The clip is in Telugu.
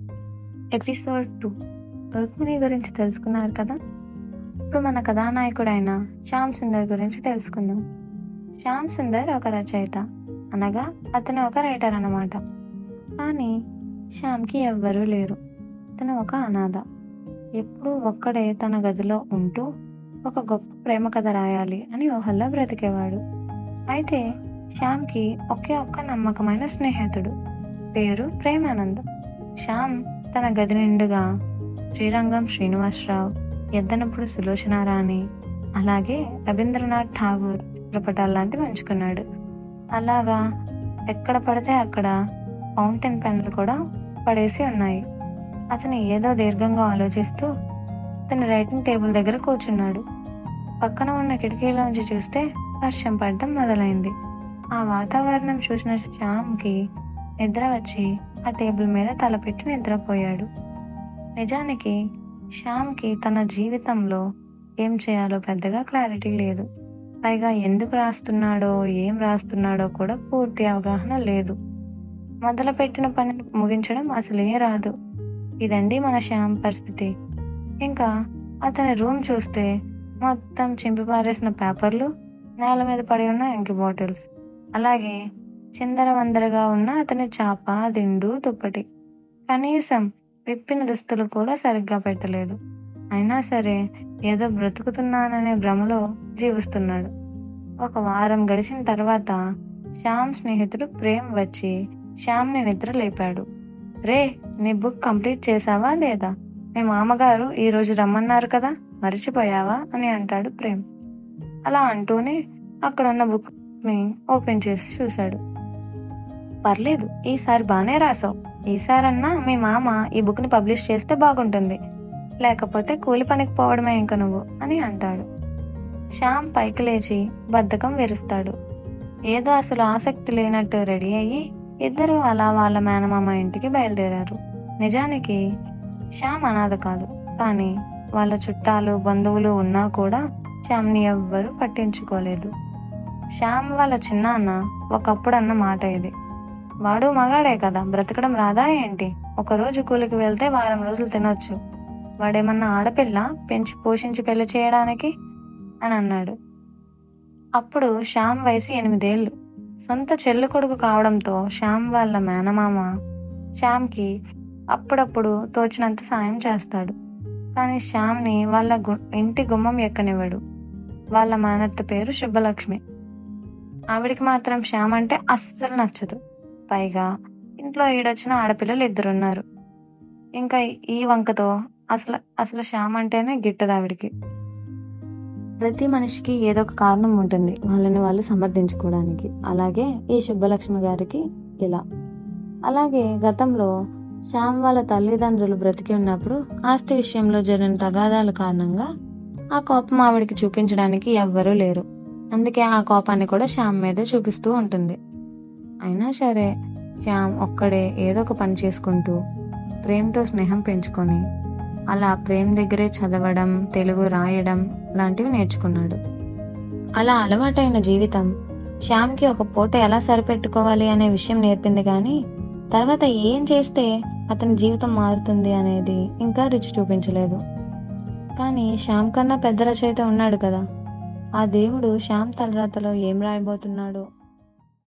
ఎపిసోడ్ టూ రుక్మిణి గురించి తెలుసుకున్నారు కదా ఇప్పుడు మన కథానాయకుడైన శ్యామ్ సుందర్ గురించి తెలుసుకుందాం శ్యామ్ సుందర్ ఒక రచయిత అనగా అతను ఒక రైటర్ అన్నమాట కానీ శ్యామ్కి ఎవ్వరూ లేరు అతను ఒక అనాథ ఎప్పుడూ ఒక్కడే తన గదిలో ఉంటూ ఒక గొప్ప ప్రేమ కథ రాయాలి అని ఊహల్లో బ్రతికేవాడు అయితే శ్యామ్కి ఒకే ఒక్క నమ్మకమైన స్నేహితుడు పేరు ప్రేమానంద్ శ్యామ్ తన గది నిండుగా శ్రీరంగం శ్రీనివాసరావు ఎద్దనప్పుడు సులోచనారాణి అలాగే రవీంద్రనాథ్ ఠాగూర్ చిత్రపటాలు లాంటివి ఉంచుకున్నాడు అలాగా ఎక్కడ పడితే అక్కడ ఫౌంటైన్ పెన్లు కూడా పడేసి ఉన్నాయి అతను ఏదో దీర్ఘంగా ఆలోచిస్తూ తన రైటింగ్ టేబుల్ దగ్గర కూర్చున్నాడు పక్కన ఉన్న కిటికీలోంచి చూస్తే వర్షం పడడం మొదలైంది ఆ వాతావరణం చూసిన శ్యామ్కి నిద్ర వచ్చి ఆ టేబుల్ మీద తలపెట్టి నిద్రపోయాడు నిజానికి శ్యామ్కి తన జీవితంలో ఏం చేయాలో పెద్దగా క్లారిటీ లేదు పైగా ఎందుకు రాస్తున్నాడో ఏం రాస్తున్నాడో కూడా పూర్తి అవగాహన లేదు మొదలుపెట్టిన పనిని ముగించడం అసలే రాదు ఇదండి మన శ్యామ్ పరిస్థితి ఇంకా అతని రూమ్ చూస్తే మొత్తం చింపి పారేసిన పేపర్లు నేల మీద పడి ఉన్న ఇంకి బాటిల్స్ అలాగే చిందర వందరగా ఉన్న అతని చాప దిండు దుప్పటి కనీసం విప్పిన దుస్తులు కూడా సరిగ్గా పెట్టలేదు అయినా సరే ఏదో బ్రతుకుతున్నాననే భ్రమలో జీవిస్తున్నాడు ఒక వారం గడిచిన తర్వాత శ్యామ్ స్నేహితుడు ప్రేమ్ వచ్చి శ్యామ్ని నిద్ర లేపాడు రే నీ బుక్ కంప్లీట్ చేసావా లేదా మీ మామగారు ఈ రోజు రమ్మన్నారు కదా మర్చిపోయావా అని అంటాడు ప్రేమ్ అలా అంటూనే అక్కడ ఉన్న బుక్ ని ఓపెన్ చేసి చూశాడు పర్లేదు ఈసారి బాగానే రాసావు ఈసారన్నా మీ మామ ఈ బుక్ ని పబ్లిష్ చేస్తే బాగుంటుంది లేకపోతే కూలి పనికి పోవడమే ఇంక నువ్వు అని అంటాడు శ్యామ్ పైకి లేచి బద్ధకం విరుస్తాడు ఏదో అసలు ఆసక్తి లేనట్టు రెడీ అయ్యి ఇద్దరు అలా వాళ్ళ మేనమామ ఇంటికి బయలుదేరారు నిజానికి శ్యామ్ అనాథ కాదు కానీ వాళ్ళ చుట్టాలు బంధువులు ఉన్నా కూడా శ్యామ్ని ఎవ్వరూ పట్టించుకోలేదు శ్యామ్ వాళ్ళ చిన్నాన్న ఒకప్పుడు అన్న మాట ఇది వాడు మగాడే కదా బ్రతకడం రాదా ఏంటి ఒకరోజు కూలికి వెళ్తే వారం రోజులు తినొచ్చు వాడేమన్నా ఆడపిల్ల పెంచి పోషించి పెళ్లి చేయడానికి అని అన్నాడు అప్పుడు శ్యామ్ వయసు ఎనిమిదేళ్ళు సొంత చెల్లి కొడుకు కావడంతో శ్యామ్ వాళ్ళ మేనమామ శ్యామ్కి అప్పుడప్పుడు తోచినంత సాయం చేస్తాడు కానీ శ్యామ్ని వాళ్ళ గు- ఇంటి గుమ్మం ఎక్కనివ్వడు వాళ్ళ మేనత్త పేరు శుభలక్ష్మి ఆవిడికి మాత్రం శ్యామ్ అంటే అస్సలు నచ్చదు పైగా ఇంట్లో ఈడొచ్చిన ఆడపిల్లలు ఇద్దరున్నారు ఇంకా ఈ వంకతో అసలు అసలు శ్యామ్ అంటేనే గిట్టదు ఆవిడికి ప్రతి మనిషికి ఏదో ఒక కారణం ఉంటుంది వాళ్ళని వాళ్ళు సమర్థించుకోవడానికి అలాగే ఈ శుభలక్ష్మి గారికి ఇలా అలాగే గతంలో శ్యామ్ వాళ్ళ తల్లిదండ్రులు బ్రతికి ఉన్నప్పుడు ఆస్తి విషయంలో జరిగిన తగాదాల కారణంగా ఆ కోపం ఆవిడికి చూపించడానికి ఎవ్వరూ లేరు అందుకే ఆ కోపాన్ని కూడా శ్యామ్ మీదే చూపిస్తూ ఉంటుంది అయినా సరే శ్యామ్ ఒక్కడే ఏదో ఒక పని చేసుకుంటూ ప్రేమతో స్నేహం పెంచుకొని అలా ప్రేమ్ దగ్గరే చదవడం తెలుగు రాయడం లాంటివి నేర్చుకున్నాడు అలా అలవాటైన జీవితం శ్యామ్కి ఒక పూట ఎలా సరిపెట్టుకోవాలి అనే విషయం నేర్పింది కానీ తర్వాత ఏం చేస్తే అతని జీవితం మారుతుంది అనేది ఇంకా రుచి చూపించలేదు కానీ శ్యామ్ కన్నా పెద్ద రచయిత ఉన్నాడు కదా ఆ దేవుడు శ్యామ్ తలరాతలో ఏం రాయబోతున్నాడో